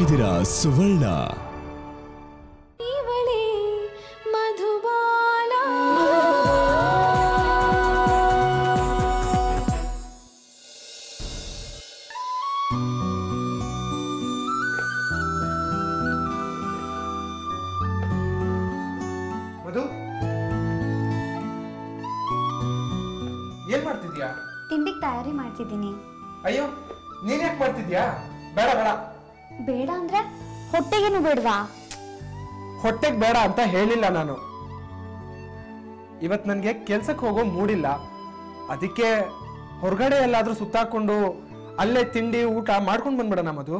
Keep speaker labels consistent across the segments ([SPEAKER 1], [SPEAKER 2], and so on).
[SPEAKER 1] ಇದ್ದೀರಾ ಸುವರ್ಣ
[SPEAKER 2] ಇವಳೇ ಮಧುಬಾಲ
[SPEAKER 3] ಮಧು ಏನ್ ಮಾಡ್ತಿದ್ಯಾ
[SPEAKER 4] ತಿಂಡಿಗೆ ತಯಾರಿ ಮಾಡ್ತಿದ್ದೀನಿ
[SPEAKER 3] ಅಯ್ಯೋ ನೀನ್ ಯಾಕೆ ಮಾಡ್ತಿದ್ಯಾ ಬೇಡ ಬೇಡ
[SPEAKER 4] ಬೇಡ ಅಂದ್ರೆ ಹೊಟ್ಟೆಗೇನು ಬೇಡವಾ
[SPEAKER 3] ಹೊಟ್ಟೆಗ್ ಬೇಡ ಅಂತ ಹೇಳಿಲ್ಲ ನಾನು ಇವತ್ ನನ್ಗೆ ಕೆಲ್ಸಕ್ಕೆ ಹೋಗೋ ಮೂಡಿಲ್ಲ ಅದಕ್ಕೆ ಹೊರಗಡೆ ಎಲ್ಲಾದ್ರೂ ಸುತ್ತಾಕೊಂಡು ಅಲ್ಲೇ ತಿಂಡಿ ಊಟ ಮಾಡ್ಕೊಂಡ್ ಬಂದ್ಬಿಡೋಣ ಮಧು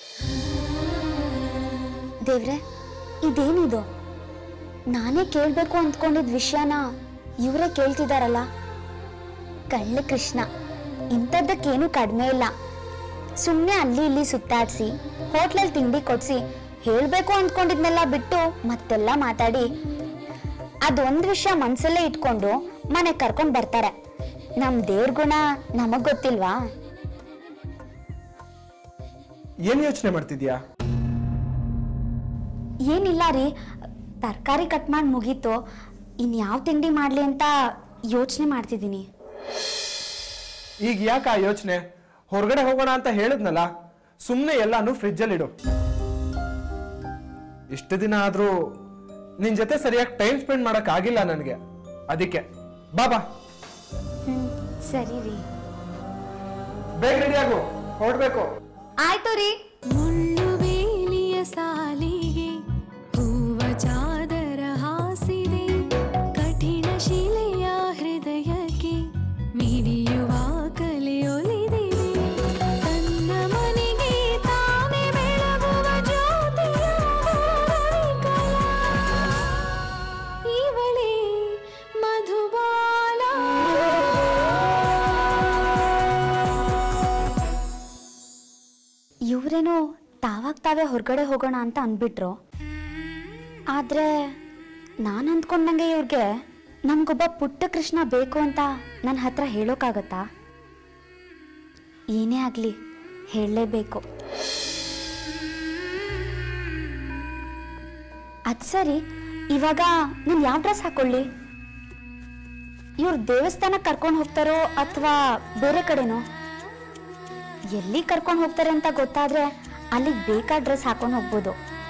[SPEAKER 4] ದೇವ್ರೆ ಇದೇನಿದು ನಾನೇ ಕೇಳ್ಬೇಕು ಅಂದ್ಕೊಂಡಿದ್ ವಿಷಯನ ಇವರೇ ಕೇಳ್ತಿದಾರಲ್ಲ ಕಳ್ಳ ಕೃಷ್ಣ ಇಂಥದ್ದಕ್ಕೇನು ಕಡಿಮೆ ಇಲ್ಲ ಸುಮ್ಮನೆ ಅಲ್ಲಿ ಇಲ್ಲಿ ಸುತ್ತಾಡ್ಸಿ ಹೋಟ್ಲಲ್ಲಿ ತಿಂಡಿ ಕೊಡ್ಸಿ ಹೇಳ್ಬೇಕು ಅಂದ್ಕೊಂಡಿದ್ನೆಲ್ಲ ಬಿಟ್ಟು ಮತ್ತೆಲ್ಲ ಮಾತಾಡಿ ಅದೊಂದು ವಿಷಯ ಮನ್ಸಲ್ಲೇ ಇಟ್ಕೊಂಡು ಮನೆ ಕರ್ಕೊಂಡ್ ಬರ್ತಾರೆ ನಮ್ ದೇವ್ರ ಗುಣ ನಮಗ್ ಗೊತ್ತಿಲ್ವಾ
[SPEAKER 3] ಏನ್ ಯೋಚನೆ ಮಾಡ್ತಿದ್ಯಾ
[SPEAKER 4] ಏನಿಲ್ಲ ರೀ ತರಕಾರಿ ಕಟ್ ಮಾಡಿ ಮುಗೀತು ಇನ್ಯಾವ ತಿಂಡಿ ಮಾಡ್ಲಿ ಅಂತ ಯೋಚನೆ ಮಾಡ್ತಿದ್ದೀನಿ
[SPEAKER 3] ಈಗ ಯಾಕೆ ಆ ಯೋಚನೆ ಹೊರಗಡೆ ಹೋಗೋಣ ಅಂತ ಹೇಳಿದ್ನಲ್ಲ ಸುಮ್ಮನೆ ಎಲ್ಲಾನು ಫ್ರಿಜ್ಜಲ್ಲಿ ಇಡು ಇಷ್ಟು ದಿನ ಆದ್ರೂ ನಿನ್ ಜೊತೆ ಸರಿಯಾಗಿ ಟೈಮ್ ಸ್ಪೆಂಡ್ ಮಾಡಕ್ ಆಗಿಲ್ಲ ನನಗೆ ಅದಕ್ಕೆ ಬಾಬಾ
[SPEAKER 4] ಹ್ಮ್ ಸರಿ ರೀ
[SPEAKER 3] ಬೇಗ ರೆಡಿ ಆಗು ಹೊರಡ್ಬೇಕು
[SPEAKER 4] ಆಯ್ತು ರೀ
[SPEAKER 2] ಮುಳ್ಳು ಬೇಲಿಯ ಸಾಲಿಗೆ ಹೂವ ಚಾದರ ಹಾಸಿದೆ ಕಠಿಣ ಶಿಲೆಯ ಹೃದಯಕ್ಕೆ ಮಿಡಿಯುವ ಕಲೆಯೊಲಿದಿದೆ ತನ್ನ ಮನೆಗೆ ತಾನೇ ಬೆಳಗುವ ಜ್ಯೋತಿಯ ರವಿಕಲಾ. ಇವಳೇ ಮಧುಬಾಲ
[SPEAKER 4] ಇವ್ರೇನೋ ತಾವಾಗ ತಾವೇ ಹೊರಗಡೆ ಹೋಗೋಣ ಅಂತ ಅಂದ್ಬಿಟ್ರು ಆದ್ರೆ ನಾನು ಅಂದ್ಕೊಂಡಂಗೆ ಇವ್ರಿಗೆ ನಮ್ಗೊಬ್ಬ ಪುಟ್ಟ ಕೃಷ್ಣ ಬೇಕು ಅಂತ ನನ್ನ ಹತ್ರ ಹೇಳೋಕ್ಕಾಗತ್ತಾ ಏನೇ ಆಗ್ಲಿ ಹೇಳಲೇಬೇಕು ಅದ್ ಸರಿ ಇವಾಗ ನಾನು ಯಾವ ಡ್ರೆಸ್ ಹಾಕೊಳ್ಳಿ ಇವ್ರು ದೇವಸ್ಥಾನಕ್ಕೆ ಕರ್ಕೊಂಡು ಹೋಗ್ತಾರೋ ಅಥವಾ ಬೇರೆ ಕಡೆನೋ ಎಲ್ಲಿ ಕರ್ಕೊಂಡು ಹೋಗ್ತಾರೆ ಅಂತ ಗೊತ್ತಾದ್ರೆ ಅಲ್ಲಿಗೆ ಬೇಕಾದ ಡ್ರೆಸ್ ಹಾಕೊಂಡು ಹೋಗ್ಬೋದು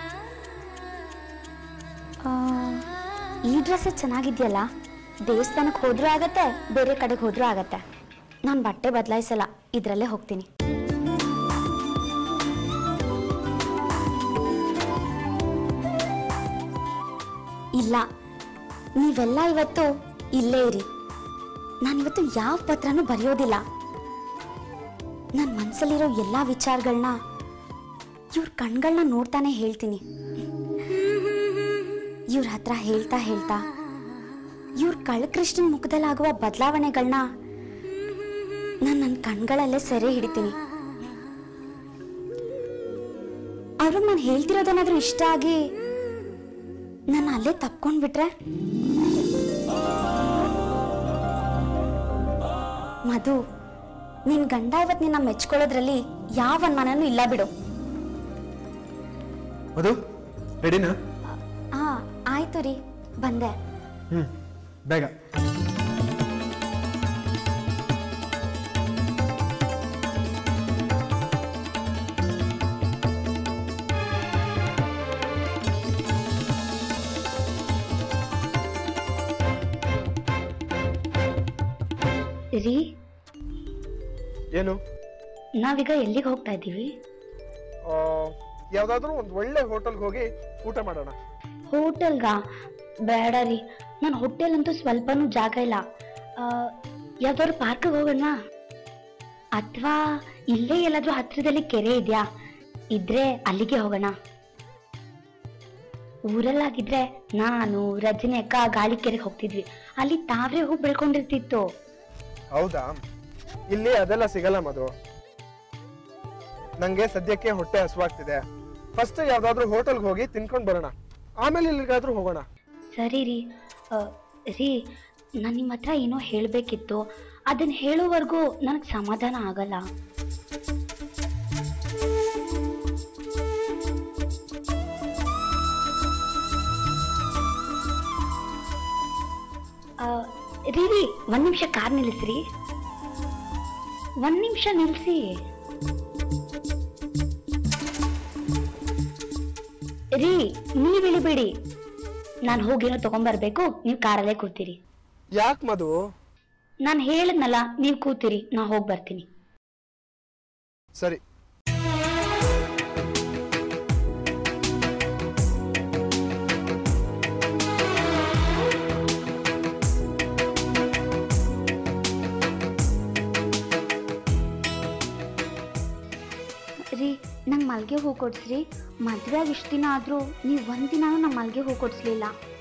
[SPEAKER 4] ಆ, ಈ ಡ್ರೆಸ್ ಚೆನ್ನಾಗಿದ್ಯಲ್ಲ ದೇವಸ್ಥಾನಕ್ಕೆ ಹೋದ್ರೂ ಆಗತ್ತೆ ಬೇರೆ ಕಡೆಗೆ ಹೋದ್ರೂ ಆಗತ್ತೆ ನಾನು ಬಟ್ಟೆ ಬದಲಾಯಿಸಲ್ಲ ಇದರಲ್ಲೇ ಹೋಗ್ತೀನಿ ಇಲ್ಲ ನೀವೆಲ್ಲ ಇವತ್ತು ಇಲ್ಲೇ ಇರಿ ನಾನಿವತ್ತು ಯಾವ ಪತ್ರನೂ ಬರೆಯೋದಿಲ್ಲ ನನ್ನ ಮನಸ್ಸಲ್ಲಿರೋ ಎಲ್ಲ ವಿಚಾರಗಳನ್ನ ಇವ್ರ ಕಣ್ಗಳನ್ನ ನೋಡ್ತಾನೆ ಹೇಳ್ತೀನಿ ಇವ್ರ ಹತ್ರ ಹೇಳ್ತಾ ಹೇಳ್ತಾ ಇವ್ರ ಕಳ್ಳಕೃಷ್ಣನ್ ಮುಖದಲ್ಲಾಗುವ ಬದಲಾವಣೆಗಳನ್ನ ನಾನು ನನ್ನ ಕಣ್ಗಳಲ್ಲೇ ಸೆರೆ ಹಿಡಿತೀನಿ ಅವ್ರಿಗೆ ನಾನು ಹೇಳ್ತಿರೋದೇನಾದ್ರೂ ಇಷ್ಟ ಆಗಿ ನಾನು ಅಲ್ಲೇ ತಪ್ಕೊಂಡ್ಬಿಟ್ರೆ ಮಧು ನಿನ್ ಗಂಡ ಇವತ್ತು ನಿನ್ನ ಮೆಚ್ಕೊಳ್ಳೋದ್ರಲ್ಲಿ ಯಾವ ಅನುಮಾನನೂ ಇಲ್ಲ ಬಿಡು
[SPEAKER 3] ಮಧು ರೆಡಿನಾ
[SPEAKER 4] ಹಾ ಆಯ್ತು ರೀ ಬಂದೆ
[SPEAKER 3] ಹ್ಮ್ ಬೇಗ
[SPEAKER 4] ರೀ
[SPEAKER 3] ಏನು
[SPEAKER 4] ನಾವೀಗ ಎಲ್ಲಿಗೆ ಹೋಗ್ತಾ ಇದ್ದೀವಿ
[SPEAKER 3] ಯಾವ್ದಾದ್ರು ಒಂದು ಒಳ್ಳೆ ಹೋಟೆಲ್ಗೆ ಹೋಗಿ ಊಟ ಮಾಡೋಣ
[SPEAKER 4] ಹೋಟೆಲ್ಗಾ ಬೇಡ ರೀ ನನ್ನ ಹೋಟೆಲ್ ಅಂತೂ ಸ್ವಲ್ಪನೂ ಜಾಗ ಇಲ್ಲ ಆ, ಯಾವ್ದಾದ್ರು ಪಾರ್ಕ್ಗೆ ಹೋಗೋಣ ಅಥವಾ ಇಲ್ಲೇ ಎಲ್ಲಾದ್ರೂ ಹತ್ರದಲ್ಲಿ ಕೆರೆ ಇದೆಯಾ ಇದ್ರೆ ಅಲ್ಲಿಗೆ ಹೋಗೋಣ ಊರಲ್ಲಾಗಿದ್ರೆ ನಾನು ರಜನಿ ಅಕ್ಕ ಗಾಳಿ ಕೆರೆಗೆ ಹೋಗ್ತಿದ್ವಿ ಅಲ್ಲಿ ತಾವ್ರೆ ಹೂ ಬೆಳ್ಕೊಂಡಿರ್ತಿತ್ತು
[SPEAKER 3] ಹೌದಾ ಇಲ್ಲಿ ಅದೆಲ್ಲ ಸಿಗಲ್ಲ ಮಧು ನಂಗೆ ಸದ್ಯಕ್ಕೆ ಹೊಟ್ಟೆ ಹಸುವಾಗ್ತಿದೆ ಫಸ್ಟ್ ಯಾವ್ದಾದ್ರು ಹೋಟೆಲ್ಗೆ ಹೋಗಿ ತಿನ್ಕೊಂಡ್ ಬರೋಣ ಆಮೇಲೆ ಇಲ್ಲಿಗಾದ್ರೂ ಹೋಗೋಣ
[SPEAKER 4] ಸರಿ ರೀ ಆ, ರೀ ನಾನು ನಿಮ್ಮ ಹತ್ರ ಏನೋ ಹೇಳಬೇಕಿತ್ತು ಅದನ್ನ ಹೇಳೋವರೆಗೂ ನನಗೆ ಸಮಾಧಾನ ಆಗಲ್ಲ
[SPEAKER 1] ರೀ ರೀ ಒಂದ್ ನಿಮಿಷ ಕಾರ್ ನಿಲ್ಲಿಸ್ರಿ ಒಂದ್ ನಿಮಿಷ ನಿಲ್ಸಿ ರೀ ನೀವ್ ಇಳಿಬೇಡಿ ನಾನು ಹೋಗಿನೋ ತಗೊಂಬರ್ಬೇಕು ನೀವು ಕಾರಲ್ಲೇ ಕೂತೀರಿ
[SPEAKER 3] ಯಾಕೆ ಮಧು
[SPEAKER 1] ನಾನು ಹೇಳದ್ನಲ್ಲ ನೀವು ಕೂತೀರಿ ನಾ ಹೋಗಿ ಬರ್ತೀನಿ
[SPEAKER 3] ಸರಿ
[SPEAKER 4] ರೀ ನಂಗೆ ಮಲ್ಗೆ ಹೂ ಕೊಡ್ಸ್ರಿ ಮದ್ವೆ ಆಗಿ ಇಷ್ಟು ದಿನ ಆದರೂ ನೀವು ಒಂದಿನಾನು ನಮ್ಮ ಮಲ್ಗೆ ಹೂ ಕೊಡಿಸ್ಲಿಲ್ಲ